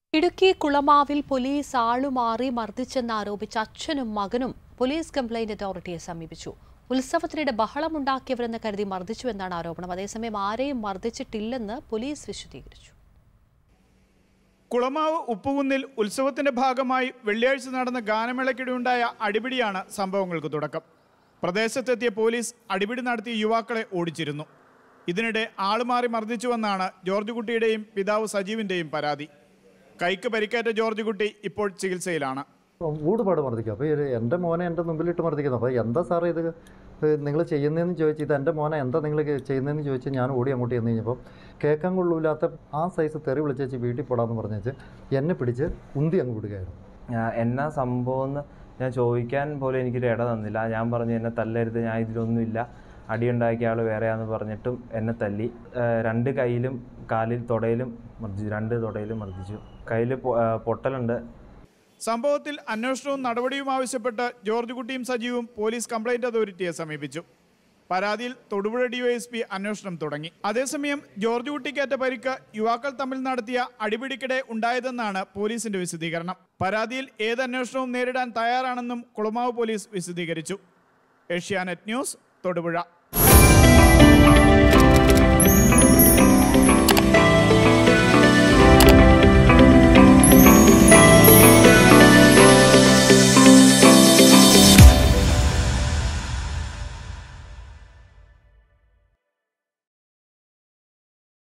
Idukki കുളമാവിൽ police ആളുമാറി മർദ്ദിച്ചെന്നാരോപിച്ച് അച്ഛനും മകനും police complaint അതോറിറ്റിയെ സമീപിച്ചു ഉത്സവത്തിനിടെ ബഹളമുണ്ടാക്കിയവരെന്ന് കരുതി മർദ്ദിച്ചുവെന്നാണ് ആരോപണം അതേസമയം ആരെയും മർദ്ദിച്ചിട്ടില്ലെന്ന് പോലീസ് വിശദീകരിച്ചു കുളമാവ് ഉപ്പുകുന്നിൽ ഉത്സവത്തിന്റെ ഭാഗമായി വെള്ളിയാഴ്ച നടന്ന ഗാനമേളയ്ക്കിടെയുണ്ടായ അടിപിടിയാണ് സംഭവങ്ങൾക്ക് തുടക്കം പ്രദേശത്തെത്തിയ പോലീസ് അടിപിടി നടത്തിയ യുവാക്കളെ ഓടിച്ചിരുന്നു ഇതിനിടെ ആളുമാറി മർദ്ദിച്ചുവെന്നാണ് ജോർജ് കുട്ടിയുടെയും പിതാവ് സജീവിന്റെയും പരാതി കൈക്ക് പരിക്കേറ്റ ജോർജ് കുട്ടി ഇപ്പോൾ ചികിത്സയിലാണ് ഊടുപാട് മർദ്ദിക്കും അപ്പോൾ എൻ്റെ മോനെ എൻ്റെ മുമ്പിലിട്ട് മർദ്ദിക്കുന്നു അപ്പോൾ എന്താ സാറേ ഇത് നിങ്ങൾ ചെയ്യുന്നതെന്ന് ചോദിച്ചു ഇത് എൻ്റെ മോനെ എന്താ നിങ്ങൾ ചെയ്യുന്നതെന്ന് ചോദിച്ച് ഞാൻ ഓടി അങ്ങോട്ട് ചെന്ന് കഴിഞ്ഞപ്പോൾ കേൾക്കാൻ കൊള്ളൂലാത്ത ആ സൈസ് തെറി വിളിച്ചേച്ച് വീട്ടിൽ പോടാന്ന് പറഞ്ഞേച്ച് എന്നെ പിടിച്ച് ഉന്തി അങ്ങ് വിടുകയായിരുന്നു ഞാൻ എന്നാ സംഭവം എന്ന് ഞാൻ ചോദിക്കാൻ പോലും എനിക്കൊരു ഇട തന്നില്ല ഞാൻ പറഞ്ഞു എന്നെ തല്ലരുത് ഞാൻ ഇതിലൊന്നുമില്ല അടിയുണ്ടാക്കിയ ആൾ വേറെയാന്ന് പറഞ്ഞിട്ടും എന്നെ തല്ലി ഏഹ് രണ്ട് കയ്യിലും കാലിൽ തുടയിലും മർദ്ദിച്ചു രണ്ട് തുടയിലും മർദ്ദിച്ചു കയ്യിൽ പൊട്ടലുണ്ട് സംഭവത്തിൽ അന്വേഷണവും നടപടിയും ആവശ്യപ്പെട്ട് ജോർജ് കുട്ടിയും സജീവും പോലീസ് കംപ്ലൈന്റ് അതോറിറ്റിയെ സമീപിച്ചു പരാതിയിൽ തൊടുപുഴ ഡിവൈഎസ്പി അന്വേഷണം തുടങ്ങി അതേസമയം ജോർജ് കുട്ടിക്കേറ്റ പരിക്ക് യുവാക്കൾ തമ്മിൽ നടത്തിയ അടിപിടിക്കിടെ ഉണ്ടായതെന്നാണ് പോലീസിന്റെ വിശദീകരണം പരാതിയിൽ ഏത് അന്വേഷണവും നേരിടാൻ തയ്യാറാണെന്നും കുളമാവ് പോലീസ് വിശദീകരിച്ചു ഏഷ്യാനെറ്റ് ന്യൂസ് തൊടുപുഴ